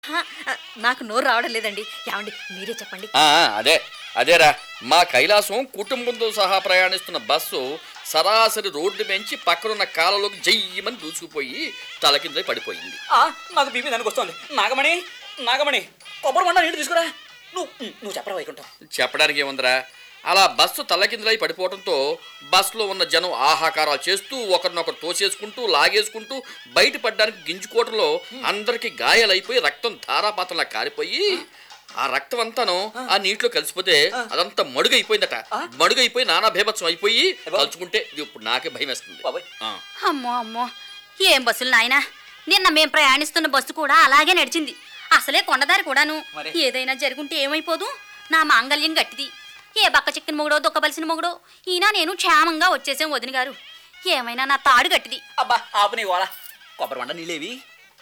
హా, ఆ, నాకు నోరు రావడం లేదండి ఏమండి మీరే చెప్పండి ఆ, అదే అదేరా మా కైలాసం కుటుంబంతో సహా ప్రయాణిస్తున్న బస్సు సరాసరి రోడ్డు పెంచి పక్కనున్న కాలంలోకి జయ్యమని దూసుకుపోయి తల కింద పడిపోయింది ఆ, నాకు బీపీ దానికి వస్తుంది నాగమణి నాగమణి కొబ్బరి మండ నీళ్ళు తీసుకురా నువ్వు నువ్వు చెప్పరా వైకుంఠం చెప్పడానికి ఏముందిరా అలా బస్సు తల్లకిందులై పడిపోవడంతో బస్సులో ఉన్న జనం ఆహాకారాలు చేస్తూ ఒకరినొకరు తోసేసుకుంటూ లాగేసుకుంటూ బయటపడడానికి గింజుకోవడంలో అందరికి గాయాలైపోయి రక్తం ధారాపాతంలా కారిపోయి ఆ రక్తం అంతాను ఆ నీటిలో కలిసిపోతే అదంతా మడుగైపోయిందట మడుగైపోయి నానా భీభత్సం అయిపోయి తలుచుకుంటే ఇది ఇప్పుడు నాకే భయం వేస్తుంది బాబాయ్ ఆ. అమ్మో అమ్మో ఏం బస్సులు నాయనా నిన్న మేం ప్రయాణిస్తున్న బస్సు కూడా అలాగే నడిచింది అసలే కొండదారి కూడాను మరి? ఏదైనా జరుగుంటే ఏమైపోదు నా మాంగల్యం గట్టిది ఏ బక్క చిక్కిన మొగుడో దుక్కబలిసిన మొగుడో ఈయన నేను క్షేమంగా వచ్చేసాం వదిన గారు ఏమైనా నా తాడు గట్టిది అబ్బా ఆపు నీ గోళ కొబ్బరి మండ నీళ్ళేవి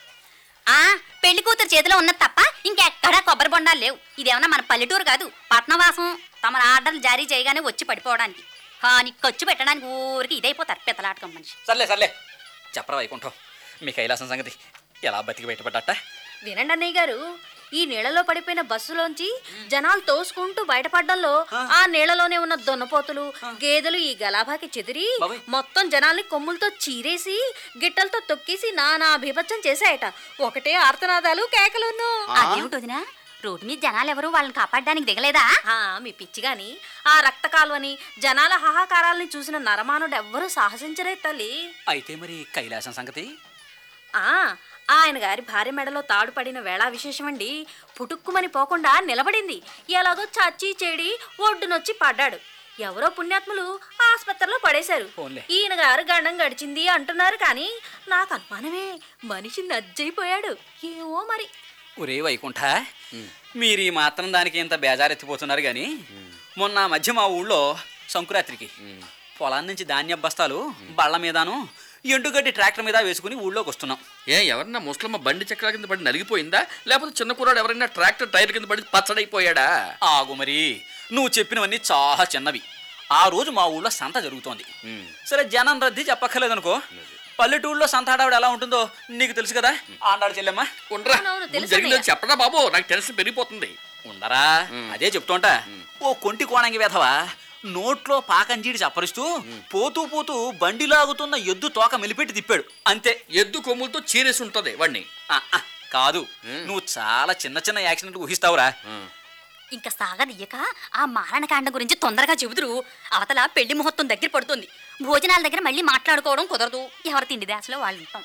ఆ పెళ్లి కూతురు చేతిలో ఉన్న తప్ప ఇంకెక్కడా కొబ్బరి బొండాలు లేవు ఇదేమన్నా మన పల్లెటూరు కాదు పట్నవాసం తమ ఆర్డర్లు జారీ చేయగానే వచ్చి పడిపోవడానికి కానీ ఖర్చు పెట్టడానికి ఊరికి ఇదైపోతారు పెద్దలాటకం మనిషి సర్లే సర్లే చెప్పరా వైకుంఠం మీ కైలాసం సంగతి ఎలా బతికి బయటపడ్డట వినండి అన్నయ్య గారు ఈ నీళ్ళలో పడిపోయిన బస్సులోంచి జనాలు తోసుకుంటూ బయటపడడంలో ఆ నీళ్ళలోనే ఉన్న దొన్నపోతులు గేదెలు ఈ గలాభాకి చెదిరి బాబోయ్. మొత్తం జనాల్ని కొమ్ములతో చీరేసి గిట్టలతో తొక్కేసి నానా బీభత్సం చేశాయట ఒకటే ఆర్తనాదాలు కేకలును అదేమిటి వదినా రోడ్డు మీద జనాలు ఎవరు వాళ్ళని కాపాడడానికి దిగలేదా ఆ, మీ పిచ్చి గాని ఆ రక్త కాలువని జనాల హాహాకారాల్ని చూసిన నరమానుడు ఎవ్వరూ సాహసించరే తల్లి అయితే మరి కైలాసం సంగతి ఆ ఆయన గారి భార్య మెడలో తాడు పడిన వేళ విశేషమండి పుటుక్కుమని పోకుండా నిలబడింది ఎలాగో చచ్చి చెడి ఒడ్డునొచ్చి పడ్డాడు ఎవరో పుణ్యాత్ములు ఆసుపత్రిలో పడేశారు పోన్లే. ఈయన గారు గండం గడిచింది అంటున్నారు కానీ నాకు అనుమానమే మనిషి నజ్జైపోయాడు ఏమో మరి ఒరే వైకుంఠ మీరు ఈ మాత్రం దానికి ఇంత బేజారెత్తిపోతున్నారు కానీ మొన్న ఆ మధ్య మా ఊళ్ళో సంకురాత్రికి పొలాన్ని నుంచి ధాన్య బస్తాలు బళ్ళ మీదను ఎండుగడ్డి ట్రాక్టర్ మీద వేసుకుని ఊళ్ళోకి వస్తున్నాం ఏ ఎవరన్నా ముసలమ్మ బండి చక్రాల కింద పడి నలిగిపోయిందా లేకపోతే చిన్న కుర్రాడు ఎవరైనా ట్రాక్టర్ టైర్ కింద పడి పచ్చడైపోయాడా ఆగు మరి నువ్వు చెప్పినవన్నీ చాలా చిన్నవి ఆ రోజు మా ఊళ్ళో సంత జరుగుతోంది ఉమ్. సరే జనం రద్దీ చెప్పక్కర్లేదనుకో పల్లెటూళ్ళలో సంత ఆడావిడ ఎలా ఉంటుందో నీకు తెలుసు కదా ఆండాడు చెల్లెమ్మ ఉండరా అవునవును, ముందు తెలుసు జరిగిందో అన్నయ్య. చెప్పడా బాబు నాకు టెన్షన్ పెరిగిపోతుంది ఉండరా అదే చెప్తుంటా ఓ కొంటి కోణంగి వెధవా నోట్లో పాకంజీడి చప్పరిస్తూ పోతూ పోతూ బండి లాగుతున్న ఎద్దు తోక మెలిపెట్టి తిప్పాడు అంతే ఎద్దు కొమ్ములతో చీరేసి ఉంటది వాడిని ఆ, ఆ, కాదు నువ్వు చాలా చిన్న చిన్న యాక్సిడెంట్ ఊహిస్తావురా ఇంకా సాగదీయక ఆ మారణకాండ గురించి తొందరగా చెబుతురు అవతల పెళ్లి ముహూర్తం దగ్గర పడుతుంది భోజనాల దగ్గర మళ్ళీ మాట్లాడుకోవడం కుదరదు ఎవరి తిండి దాసలో వాళ్ళు ఉంటాం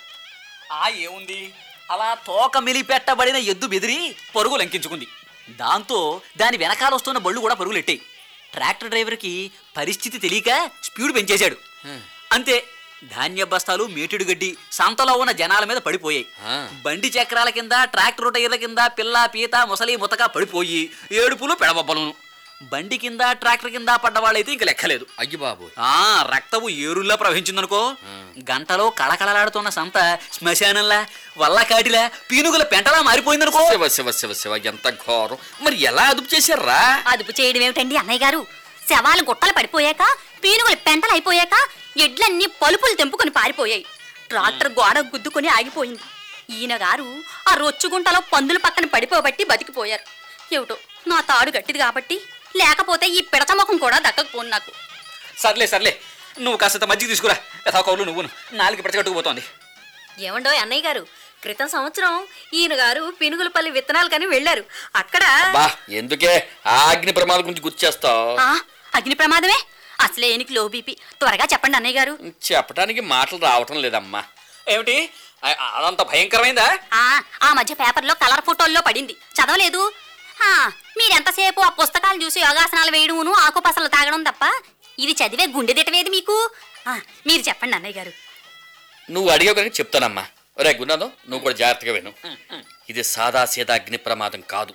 ఆ ఏముంది అలా తోక మెలిపెట్టబడిన ఎద్దు బెదిరి పరుగు లంకించుకుంది దాంతో దాని వెనకాల వస్తున్న బళ్ళు కూడా పరుగులెట్టాయి ట్రాక్టర్ డ్రైవర్కి పరిస్థితి తెలియక స్పీడ్ పెంచేశాడు అంతే ధాన్య బస్తాలు మేటుడు గడ్డి సంతలో ఉన్న జనాల మీద పడిపోయాయి ఆ. బండి చక్రాల కింద ట్రాక్టర్ టైర్ల కింద పిల్ల పీత ముసలి ముతక పడిపోయి ఏడుపులు పెడబబ్బలను బండి కింద ట్రాక్టర్ కింద పడ్డ వాళ్ళైతే ఇంక లెక్కలేదు అయ్యి బాబు ఆ రక్తము ఏరుల్లా ప్రవహించిందనుకో గంటలో కళకళలాడుతున్న సంత శ్మశానంలా వల్లకాటిలా పీనుగుల పెంటలా మారిపోయిందనుకో శివ శివ శివ శివ ఎంత ఘోరం మరి ఎలా అదుపు చేశారా అదుపు చేయడం ఏమిటండి అన్నయ్య గారు శవాలు గుట్టలు పడిపోయాక పీనుగులు పెంటలు అయిపోయాక ఎడ్లన్నీ పలుపులు తెంపుకొని పారిపోయాయి ట్రాక్టర్ గోడ గుద్దుకొని ఆగిపోయింది ఈయన గారు ఆ రొచ్చుగుంటలో పందుల పక్కన పడిపోబట్టి బతికిపోయారు ఏమిటో నా తాడు గట్టిది కాబట్టి లేకపోతే ఈ పిడచముఖం కూడా దక్కకపోను నాకు సర్లే సర్లే నువ్వు కాస్త మజ్జిగ తీసుకురా యథా కౌలు నువ్వును నాలుగు పడచగట్టుకుపోతోంది ఏమండో అన్నయ్య గారు క్రితం సంవత్సరం ఈయన గారు పినుగులపల్లి విత్తనాలు కని వెళ్ళారు అక్కడ బా ఎందుకే ఆ అగ్ని ప్రమాదం గురించి గుర్తు చేస్తావు ఆ అగ్ని ప్రమాదమే అసలే ఏనికి లో బీపీ త్వరగా చెప్పండి అన్నయ్య గారు చెప్పడానికి మాటలు రావటం లేదమ్మా ఏమిటి అ- అదంత భయంకరమైందా ఆ ఆ మధ్య పేపర్లో కలర్ ఫోటోల్లో పడింది చదవలేదు ఆ, మీరెంతసేపు ఆ పుస్తకాలు చూసి యోగాసనాలు వేయడమును ఆకుపసలు తాగడం తప్ప ఇది చదివే గుండె దిటవేది మీకు ఆ, మీరు చెప్పండి అన్నయ్య గారు నువ్వు అడిగావు కనుక చెప్తానమ్మా ఒరే గున్నాదో నువ్వు కూడా జాగ్రత్తగా విను ఇది సాదా సీదా అగ్ని ప్రమాదం కాదు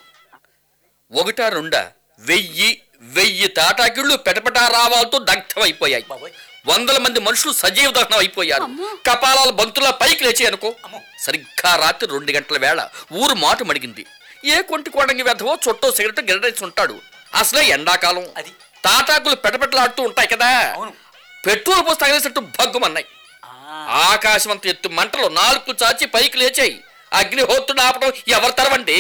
ఒకటా రెండా వెయ్యి వెయ్యి తాటాకిళ్ళు పెటపెటా రావాలతో దగ్ధమైపోయాయి బాబోయ్. వందల మంది మనుషులు సజీవ దహనం అయిపోయారు కపాలాల బంతులా పైకి లేచి అనుకో సరిగ్గా రాత్రి రెండు గంటల వేళ ఊరు మాటు మడిగింది ఏ కొంటి కోడంగి వెధవో చుట్టో సిగరెట్ గిరడేసి ఉంటాడు అసలే ఎండాకాలం అది. తాటాకులు పెటపెటలాడుతూ ఉంటాయి కదా అవును. పెట్రోల్ పోసి తగిలేసట్టు భగ్గుమన్నాయి ఆ, ఆకాశం అంత ఎత్తు మంటలు నాలుగు చాచి పైకి లేచాయి అగ్నిహోత్రుడు ఆపడం ఎవరి తరమండి